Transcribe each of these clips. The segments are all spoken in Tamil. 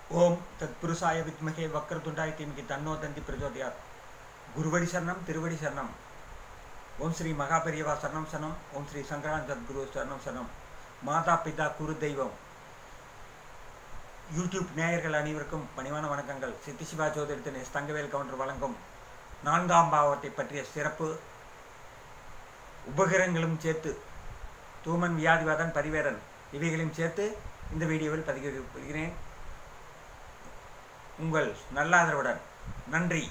ஓம் தத்புருஷாய வித்மகே வக்ரதுண்டாய தீமிகி தன்னோ தந்தி பிரஜோதயாத் குருவடி சரணம் திருவடி சரணம் ஓம் ஸ்ரீ மகாபெரியவா சரணம் சரணம் ஓம் ஸ்ரீ சங்கரான் சத்குரு சரணம் சரணம் மாதா பிதா குரு தெய்வம் யூடியூப் நேயர்கள் அனைவருக்கும் பணிவான வணக்கங்கள் சித்தி சிவா ஜோதிடத்தின் எஸ் தங்கவேல் கவுண்டர் வழங்கும் நான்காம் பாவத்தை பற்றிய சிறப்பு உபகிரகங்களும் சேர்த்து தூமன் வியாதிவாதன் பரிவேரன் இவைகளையும் சேர்த்து இந்த வீடியோவில் பதிவிடுகிறேன் உங்கள் நல்லாதரவுடன் நன்றி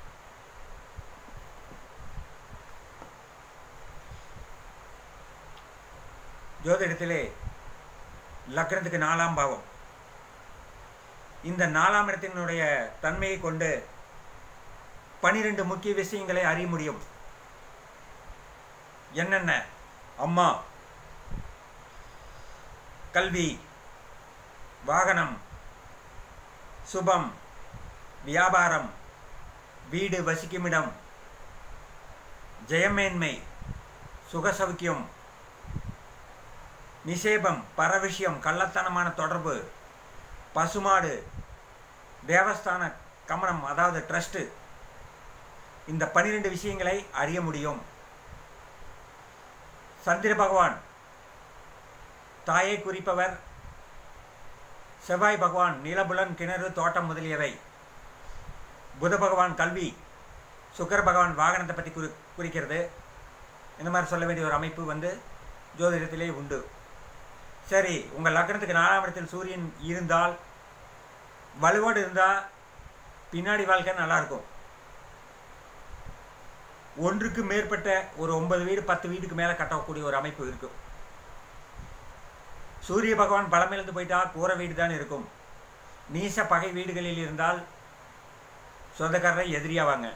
ஜோதிடத்திலே லக்னத்துக்கு நாலாம் பாவம் இந்த நாலாம் இடத்தினுடைய தன்மையை கொண்டு பனிரெண்டு முக்கிய விஷயங்களை அறிய முடியும் என்னென்ன அம்மா கல்வி வாகனம் சுபம் வியாபாரம் வீடு வசிக்குமிடம் ஜெயமேன்மை சுகசௌக்கியம் நிஷேபம் பரவிஷயம் கள்ளத்தனமான தொடர்பு பசுமாடு தேவஸ்தான கமனம் அதாவது ட்ரஸ்ட்டு இந்த பனிரெண்டு விஷயங்களை அறிய முடியும் சந்திர பகவான் தாயை குறிப்பவர் செவ்வாய் பகவான் நிலபுலன் கிணறு தோட்டம் முதலியவை புத பகவான் கல்வி சுக்கர பகவான் வாகனத்தை பற்றி குறி குறிக்கிறது இந்த மாதிரி சொல்ல வேண்டிய ஒரு அமைப்பு வந்து ஜோதிடத்திலே உண்டு சரி உங்கள் லக்னத்துக்கு நாலாம் இடத்தில் சூரியன் இருந்தால் வலுவோடு இருந்தால் பின்னாடி வாழ்க்கை நல்லாயிருக்கும் ஒன்றுக்கு மேற்பட்ட ஒரு ஒன்பது வீடு பத்து வீடுக்கு மேலே கட்டக்கூடிய ஒரு அமைப்பு இருக்கும் சூரிய பகவான் பலமிழந்து போயிட்டா கூரை வீடு தான் இருக்கும் நீச பகை வீடுகளில் இருந்தால் சொந்தக்காரரை எதிரியாவாங்க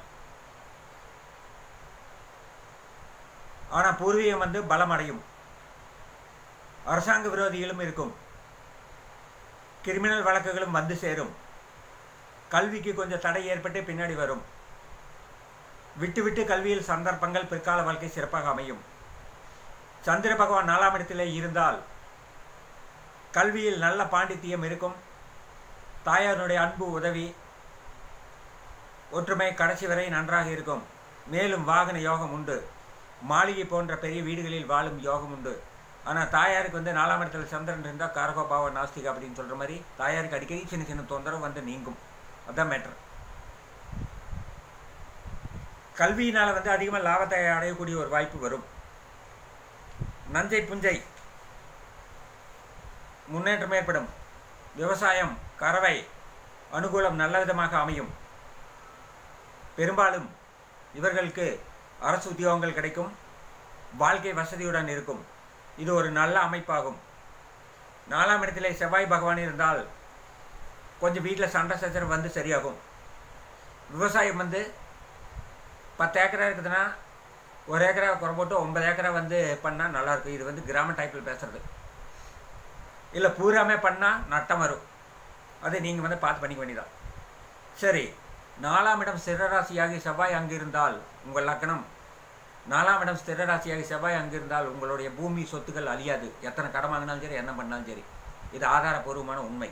ஆனால் பூர்வீகம் வந்து பலம் அடையும் அரசாங்க விரோதிகளும் இருக்கும் கிரிமினல் வழக்குகளும் வந்து சேரும் கல்விக்கு கொஞ்சம் தடை ஏற்பட்டு பின்னாடி வரும் விட்டு விட்டு கல்வியில் சந்தர்ப்பங்கள் பிற்கால வாழ்க்கை சிறப்பாக அமையும் சந்திர பகவான் நாலாம் இடத்திலே இருந்தால் கல்வியில் நல்ல பாண்டித்தியம் இருக்கும் தாயாருடைய அன்பு உதவி ஒற்றுமை கடைசி வரை நன்றாக இருக்கும் மேலும் வாகன யோகம் உண்டு மாளிகை போன்ற பெரிய வீடுகளில் வாழும் யோகம் உண்டு ஆனால் தாயாருக்கு வந்து நாலாம் இடத்துல சந்திரன் இருந்தால் காரகோபாவ நாஸ்திகா அப்படின்னு சொல்கிற மாதிரி தாயாருக்கு அடிக்கடி சின்ன சின்ன தொந்தரவு வந்து நீங்கும் அதுதான் மேட்ரு கல்வியினால் வந்து அதிகமாக லாபத்தை அடையக்கூடிய ஒரு வாய்ப்பு வரும் நஞ்சை புஞ்சை முன்னேற்றம் ஏற்படும் விவசாயம் கறவை அனுகூலம் நல்ல விதமாக அமையும் பெரும்பாலும் இவர்களுக்கு அரசு உத்தியோகங்கள் கிடைக்கும் வாழ்க்கை வசதியுடன் இருக்கும் இது ஒரு நல்ல அமைப்பாகும் நாலாம் இடத்திலே செவ்வாய் பகவான் இருந்தால் கொஞ்சம் வீட்டில் சண்டை சச்சரவு வந்து சரியாகும் விவசாயம் வந்து பத்து ஏக்கரா இருக்குதுன்னா ஒரு ஏக்கரா குறை போட்டு ஒன்பது ஏக்கரா வந்து பண்ணால் நல்லாயிருக்கும் இது வந்து கிராம டைப்பில் பேசுகிறது இல்லை பூராமே பண்ணால் நட்டம் வரும் அதை நீங்கள் வந்து பார்த்து பண்ணிக்க வேண்டியதான் சரி நாலாம் இடம் ஸ்திரராசியாகி செவ்வாய் அங்கு இருந்தால் உங்கள் லக்கணம் நாலாம் இடம் ஸ்திரராசியாகி செவ்வாய் அங்கு இருந்தால் உங்களுடைய பூமி சொத்துக்கள் அழியாது எத்தனை கடன் வாங்கினாலும் சரி என்ன பண்ணாலும் சரி இது ஆதாரபூர்வமான உண்மை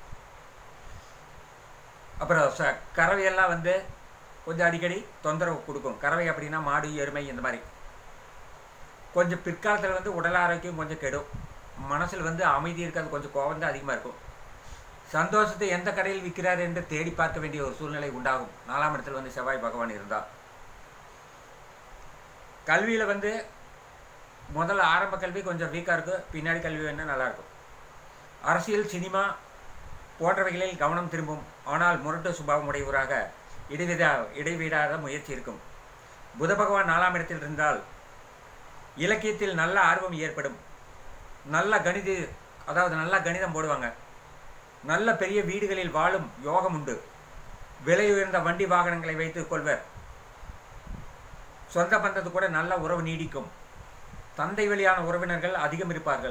அப்புறம் ச கறவையெல்லாம் வந்து கொஞ்சம் அடிக்கடி தொந்தரவு கொடுக்கும் கறவை அப்படின்னா மாடு எருமை இந்த மாதிரி கொஞ்சம் பிற்காலத்தில் வந்து உடல் ஆரோக்கியம் கொஞ்சம் கெடும் மனசில் வந்து அமைதி இருக்காது கொஞ்சம் கோபம் தான் அதிகமாக இருக்கும் சந்தோஷத்தை எந்த கடையில் விற்கிறார் என்று தேடி பார்க்க வேண்டிய ஒரு சூழ்நிலை உண்டாகும் நாலாம் இடத்தில் வந்து செவ்வாய் பகவான் இருந்தால் கல்வியில் வந்து முதல்ல ஆரம்ப கல்வி கொஞ்சம் வீக்காக இருக்கும் பின்னாடி கல்வி வேணால் நல்லாயிருக்கும் அரசியல் சினிமா போன்றவைகளில் கவனம் திரும்பும் ஆனால் முரட்டு சுபாவம் உடையவராக இடைவிடா இடைவிடாத முயற்சி இருக்கும் புத பகவான் நாலாம் இடத்தில் இருந்தால் இலக்கியத்தில் நல்ல ஆர்வம் ஏற்படும் நல்ல கணித அதாவது நல்லா கணிதம் போடுவாங்க நல்ல பெரிய வீடுகளில் வாழும் யோகம் உண்டு விலை உயர்ந்த வண்டி வாகனங்களை வைத்துக் கொள்வர் சொந்த பந்தத்து கூட நல்ல உறவு நீடிக்கும் தந்தை வழியான உறவினர்கள் அதிகம் இருப்பார்கள்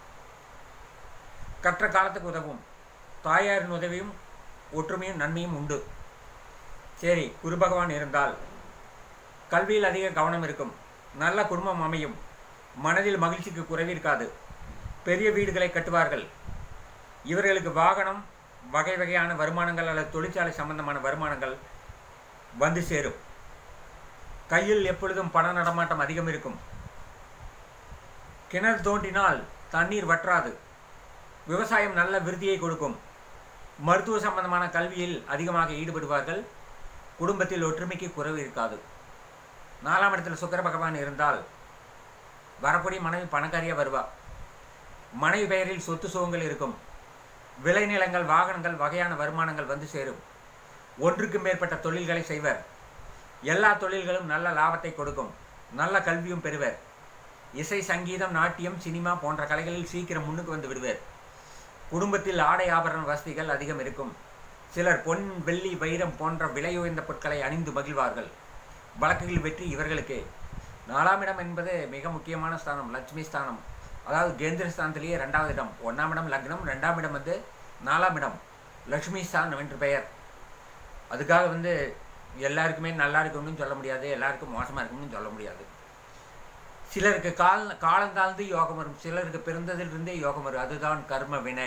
கற்ற காலத்துக்கு உதவும் தாயாரின் உதவியும் ஒற்றுமையும் நன்மையும் உண்டு சரி குரு பகவான் இருந்தால் கல்வியில் அதிக கவனம் இருக்கும் நல்ல குடும்பம் அமையும் மனதில் மகிழ்ச்சிக்கு குறைவிருக்காது பெரிய வீடுகளை கட்டுவார்கள் இவர்களுக்கு வாகனம் வகை வகையான வருமானங்கள் அல்லது தொழிற்சாலை சம்பந்தமான வருமானங்கள் வந்து சேரும் கையில் எப்பொழுதும் பண நடமாட்டம் அதிகம் இருக்கும் கிணறு தோண்டினால் தண்ணீர் வற்றாது விவசாயம் நல்ல விருத்தியை கொடுக்கும் மருத்துவ சம்பந்தமான கல்வியில் அதிகமாக ஈடுபடுவார்கள் குடும்பத்தில் ஒற்றுமைக்கு குறைவு இருக்காது நாலாம் இடத்தில் சுக்கர பகவான் இருந்தால் வரக்கூடிய மனைவி பணக்காரியாக வருவா மனைவி பெயரில் சொத்து சுகங்கள் இருக்கும் விளைநிலங்கள் வாகனங்கள் வகையான வருமானங்கள் வந்து சேரும் ஒன்றுக்கு மேற்பட்ட தொழில்களை செய்வர் எல்லா தொழில்களும் நல்ல லாபத்தை கொடுக்கும் நல்ல கல்வியும் பெறுவர் இசை சங்கீதம் நாட்டியம் சினிமா போன்ற கலைகளில் சீக்கிரம் முன்னுக்கு வந்து விடுவர் குடும்பத்தில் ஆடை ஆபரண வசதிகள் அதிகம் இருக்கும் சிலர் பொன் வெள்ளி வைரம் போன்ற விலை உயர்ந்த பொருட்களை அணிந்து மகிழ்வார்கள் வழக்குகளில் வெற்றி இவர்களுக்கே நாலாம் இடம் என்பது மிக முக்கியமான ஸ்தானம் லட்சுமி ஸ்தானம் அதாவது கேந்திர ஸ்தானத்திலேயே ரெண்டாவது இடம் ஒன்றாம் இடம் லக்னம் ரெண்டாம் இடம் வந்து நாலாம் இடம் லட்சுமி ஸ்தானம் என்று பெயர் அதுக்காக வந்து எல்லாருக்குமே நல்லா இருக்கணும்னு சொல்ல முடியாது எல்லாருக்கும் மோசமாக இருக்கணும்னு சொல்ல முடியாது சிலருக்கு கால் காலந்தாழ்ந்து யோகம் வரும் சிலருக்கு பிறந்ததிலிருந்தே யோகம் வரும் அதுதான் கர்ம வினை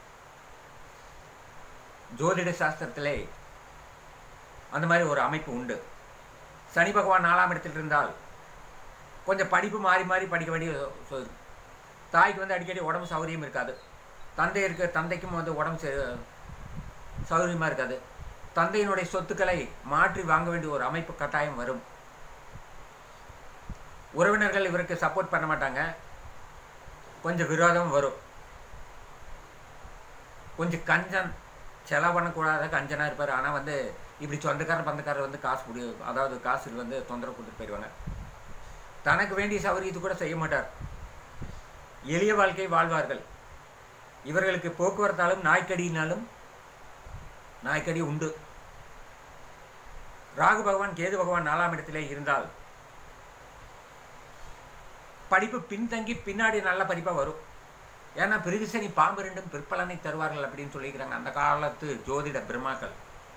ஜோதிட சாஸ்திரத்திலே அந்த மாதிரி ஒரு அமைப்பு உண்டு சனி பகவான் நாலாம் இடத்தில் இருந்தால் கொஞ்சம் படிப்பு மாறி மாறி படிக்க வேண்டிய சொ- தாய்க்கு வந்து அடிக்கடி உடம்பு சௌகரியம் இருக்காது தந்தை இருக்க தந்தைக்கும் வந்து உடம்பு ச- சௌகரியமாக இருக்காது தந்தையினுடைய சொத்துக்களை மாற்றி வாங்க வேண்டிய ஒரு அமைப்பு கட்டாயம் வரும் உறவினர்கள் இவருக்கு சப்போர்ட் பண்ண மாட்டாங்க கொஞ்சம் விரோதம் வரும் கொஞ்சம் கஞ்சன் செலவு பண்ணக்கூடாத கஞ்சனாக இருப்பார் ஆனால் வந்து இப்படி சொந்தக்காரர் பந்தக்காரர் வந்து காசு முடி அதாவது காசு வந்து தொந்தரவு கொடுத்துட்டு போயிடுவாங்க தனக்கு வேண்டிய சௌகரியத்தை கூட செய்ய மாட்டார் எளிய வாழ்க்கை வாழ்வார்கள் இவர்களுக்கு போக்குவரத்தாலும் நாய்க்கடியினாலும் நாய்க்கடி உண்டு ராகு பகவான் கேது பகவான் நாலாம் இடத்திலே இருந்தால் படிப்பு பின்தங்கி பின்னாடி நல்ல படிப்பாக வரும் ஏன்னா பிரிகுசனி பாம்பு ரெண்டும் பிற்பலனை தருவார்கள் அப்படின்னு சொல்லிக்கிறாங்க அந்த காலத்து ஜோதிட பிரம்மாக்கள்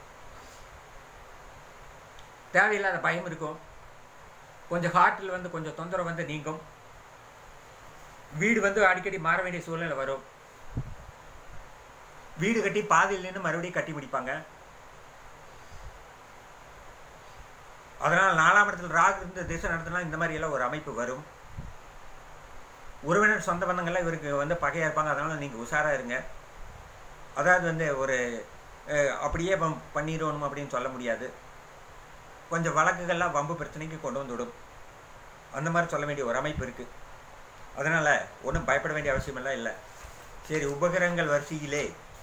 தேவையில்லாத பயம் இருக்கும் கொஞ்சம் ஹார்ட்டில் வந்து கொஞ்சம் தொந்தரவு வந்து நீங்கும் வீடு வந்து அடிக்கடி மாற வேண்டிய சூழ்நிலை வரும் வீடு கட்டி பாதியில் நின்று மறுபடியும் கட்டி பிடிப்பாங்க அதனால் நாலாம் இடத்தில் ராகு இருந்து திசை நடத்தினா இந்த மாதிரி எல்லாம் ஒரு அமைப்பு வரும் உறவினர் சொந்த பந்தங்கள்லாம் இவருக்கு வந்து பகையாக இருப்பாங்க அதனால் நீங்கள் உஷாராக இருங்க அதாவது வந்து ஒரு அஹ், அப்படியே பம்- பண்ணிடணும் அப்படின்னு சொல்ல முடியாது கொஞ்சம் வழக்குகள்லாம் வம்பு பிரச்சனைக்கு கொண்டு வந்து விடும் அந்த மாதிரி சொல்ல வேண்டிய ஒரு அமைப்பு இருக்குது அதனால் ஒன்றும் பயப்பட வேண்டிய அவசியமெல்லாம் இல்லை சரி உபகிரகங்கள் வரிசையிலே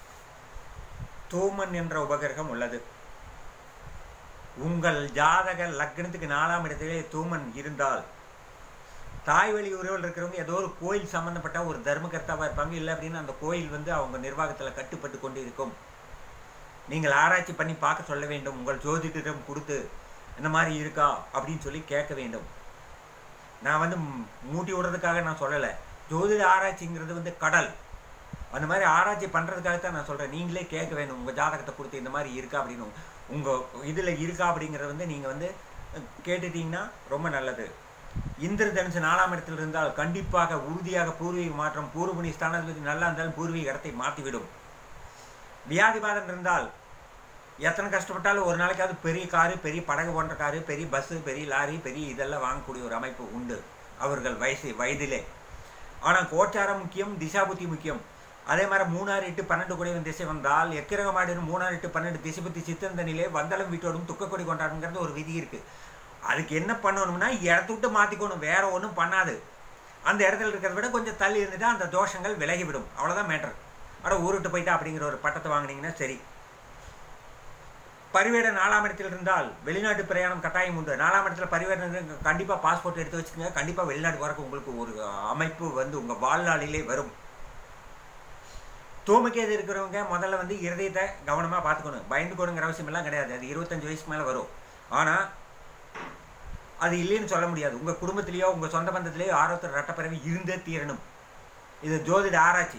தூமன் என்ற உபகிரகம் உள்ளது உங்கள் ஜாதக லக்னத்துக்கு நாலாம் இடத்திலே தூமன் இருந்தால் தாய் வழி உறவில் இருக்கிறவங்க ஏதோ ஒரு கோயில் சம்மந்தப்பட்ட ஒரு தர்மகர்த்தாவாக இருப்பாங்க இல்லை அப்படின்னு அந்த கோயில் வந்து அவங்க நிர்வாகத்தில் கட்டுப்பட்டு கொண்டு இருக்கும் நீங்கள் ஆராய்ச்சி பண்ணி பார்க்க சொல்ல வேண்டும் உங்கள் ஜோதிடரிடம் கொடுத்து இந்த மாதிரி இருக்கா அப்படின்னு சொல்லி கேட்க வேண்டும் நான் வந்து ம்- மூட்டி விடுறதுக்காக நான் சொல்லலை ஜோதிட ஆராய்ச்சிங்கிறது வந்து கடல் அந்த மாதிரி ஆராய்ச்சி பண்ணுறதுக்காக தான் நான் சொல்கிறேன் நீங்களே கேட்க வேண்டும் உங்கள் ஜாதகத்தை கொடுத்து இந்த மாதிரி இருக்கா அப்படின்னு உங்கள் இதில் இருக்கா அப்படிங்கிறத வந்து நீங்கள் வந்து அஹ், கேட்டுட்டீங்கன்னா ரொம்ப நல்லது இந்திர தனுசு நாலாம் இடத்தில் இருந்தால் கண்டிப்பாக உறுதியாக பூர்வீக மாற்றம் பூர்வபுணி ஸ்தானத்தில் நல்லா இருந்தாலும் பூர்வீக இடத்தை மாற்றிவிடும் வியாதிபாதம் இருந்தால் எத்தனை கஷ்டப்பட்டாலும் ஒரு நாளைக்காவது பெரிய காரு பெரிய படகு போன்ற காரு பெரிய பஸ்ஸு பெரிய லாரி பெரிய இதெல்லாம் வாங்கக்கூடிய ஒரு அமைப்பு உண்டு அவர்கள் வயசு வயதிலே ஆனால் கோச்சாரம் முக்கியம் திசாபுத்தி முக்கியம் அதே மாதிரி மூணாறு எட்டு பன்னெண்டு குடைவன் திசை வந்தால் எக்கிரகமாடினும் மூணாறு எட்டு பன்னெண்டு திசை பற்றி சித்தந்தனிலே வந்தளம் வீட்டோடும் துக்கக்கொடி கொண்டாடுங்கிறது ஒரு விதி இருக்குது அதுக்கு என்ன பண்ணணும்னா இடத்த விட்டு மாற்றிக்கணும் வேற ஒன்றும் பண்ணாது அந்த இடத்துல இருக்கிறத விட கொஞ்சம் தள்ளி இருந்துட்டா அந்த தோஷங்கள் விலகிவிடும் அவ்வளோதான் மேட்டர் அட ஊருட்டு போயிட்டா அப்படிங்கிற ஒரு பட்டத்தை வாங்குனீங்கன்னா சரி பரிவேட நாலாம் இடத்தில் இருந்தால் வெளிநாட்டு பிரயாணம் கட்டாயம் உண்டு நாலாம் இடத்துல பரிவேடம் கண்டிப்பாக பாஸ்போர்ட் எடுத்து வச்சுக்கோங்க கண்டிப்பாக வெளிநாட்டு வரக்கு உங்களுக்கு ஒரு அமைப்பு வந்து உங்கள் வாழ்நாளிலே வரும் தூமக்கேது இருக்கிறவங்க முதல்ல வந்து இருதயத்தை கவனமாக பார்த்துக்கணும் பயந்துக்கணுங்கிற அவசியம் எல்லாம் கிடையாது அது இருபத்தஞ்சு வயசுக்கு மேலே வரும் ஆனால் அது இல்லைன்னு சொல்ல முடியாது உங்கள் குடும்பத்திலேயோ உங்கள் சொந்த பந்தத்திலேயோ ஆரோக்கிய ரட்டப்பறவை இருந்தே தீரணும் இது ஜோதிட ஆராய்ச்சி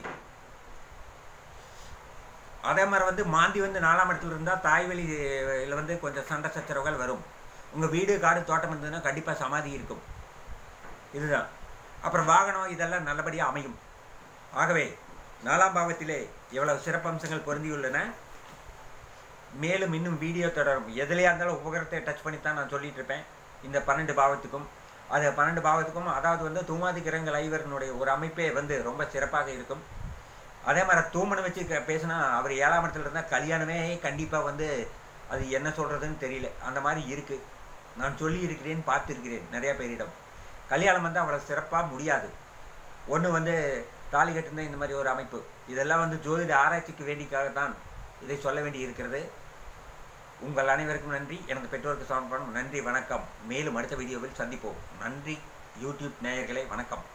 அதே மாதிரி வந்து மாந்தி வந்து நாலாம் இடத்துல இருந்தால் தாய் வழியில் வந்து கொஞ்சம் சண்டை சச்சரவுகள் வரும் உங்கள் வீடு காடு தோட்டம் இருந்ததுன்னா கண்டிப்பாக சமாதி இருக்கும் இதுதான் அப்புறம் வாகனம் இதெல்லாம் நல்லபடியாக அமையும் ஆகவே நாலாம் பாவத்திலே எவ்வளவு சிறப்பம்சங்கள் பொருந்தியுள்ளன மேலும் இன்னும் வீடியோ தொடரும் எதுலையா இருந்தாலும் உபகரத்தை டச் பண்ணி தான் நான் சொல்லிட்டு இருப்பேன் இந்த பன்னெண்டு பாவத்துக்கும் அது பன்னெண்டு பாவத்துக்கும் அதாவது வந்து தூமாதி கிரகங்கள் ஐவரனுடைய ஒரு அமைப்பே வந்து ரொம்ப சிறப்பாக இருக்கும் அதே மாதிரி தூமனை வச்சு க- பேசினா அவர் ஏழாம் இடத்துல இருந்தால் கல்யாணமே கண்டிப்பாக வந்து அது என்ன சொல்கிறதுன்னு தெரியல அந்த மாதிரி இருக்குது நான் சொல்லி இருக்கிறேன் பார்த்துருக்கிறேன் நிறைய பேரிடம் கல்யாணம் வந்து அவ்வளோ சிறப்பாக முடியாது ஒன்று வந்து தாலி கட்டுந்த இந்த மாதிரி ஒரு அமைப்பு இதெல்லாம் வந்து ஜோதிட ஆராய்ச்சிக்கு வேண்டிக்காக தான் இதை சொல்ல வேண்டி இருக்கிறது உங்கள் அனைவருக்கும் நன்றி எனது பெற்றோருக்கு சமர்ப்பணம் நன்றி வணக்கம் மேலும் அடுத்த வீடியோவில் சந்திப்போம் நன்றி யூடியூப் நேயர்களே வணக்கம்